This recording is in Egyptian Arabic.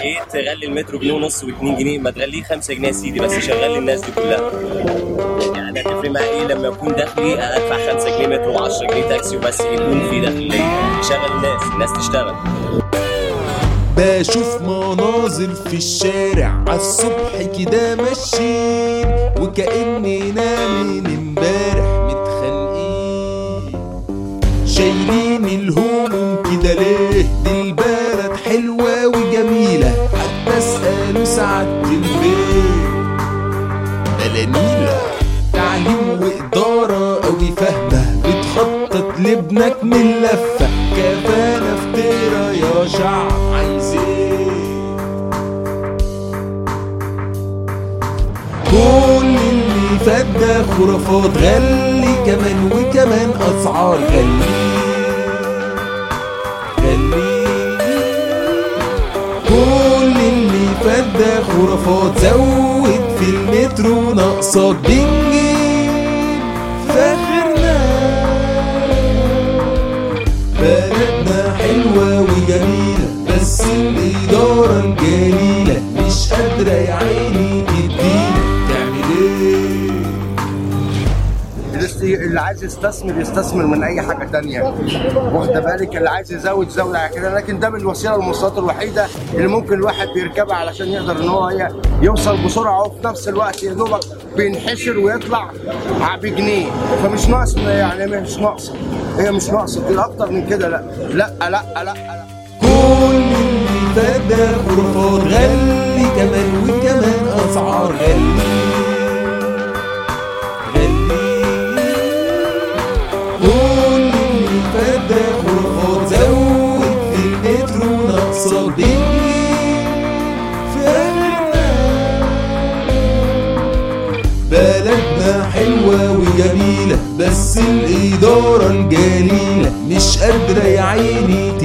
ايه تغلي المترو جنيه ونص و2 جنيه ما تغليه 5 جنيه يا سيدي بس شغل الناس دي كلها يعني هتفرق معايا ايه لما يكون دخلي ادفع 5 جنيه مترو و10 جنيه تاكسي وبس يكون في دخل ليا يشغل الناس الناس تشتغل بشوف مناظر في الشارع عالصبح كده ماشيين وكأننا من امبارح متخانقين شايلين الهموم كده ليه دي البلد حلوة وجميلة حتى اسألوا سعادة البيت بلانيلة تعليم وإدارة أوي فاهمة بتخطط لابنك من لفة كفانا افترا يا شعب عايزين كل اللي فات ده خرافات غلي كمان وكمان أسعار غلي غلي كل اللي فات ده خرافات زود في المترو ناقصك بنجيب فاخرنا بلدنا حلوة وجميلة بس الإدارة الجليلة مش قادرة يا عيني تدينا تعمل ايه الاست- اللي عايز يستثمر يستثمر من اي حاجه تانية واخده بالك اللي عايز يزود يزود على كده لكن ده من الوسيله المواصلات الوحيده اللي ممكن الواحد بيركبها علشان يقدر ان هو ي- يوصل بسرعه وفي نفس الوقت يا دوبك بينحشر ويطلع ع- بجنيه فمش ناقص يعني مش ناقصه هي مش ناقصه كده اكتر من كده لا لا لا لا, لا. كل اللي فات ده خرافات غلي كمان وكمان اسعار غلي غلي كل اللي فات ده خرافات زود في المترو ناقصة بنجيب فاهمنا بلدنا حلوة وجميلة بس الإدارة الجليلة مش قادرة يا عيني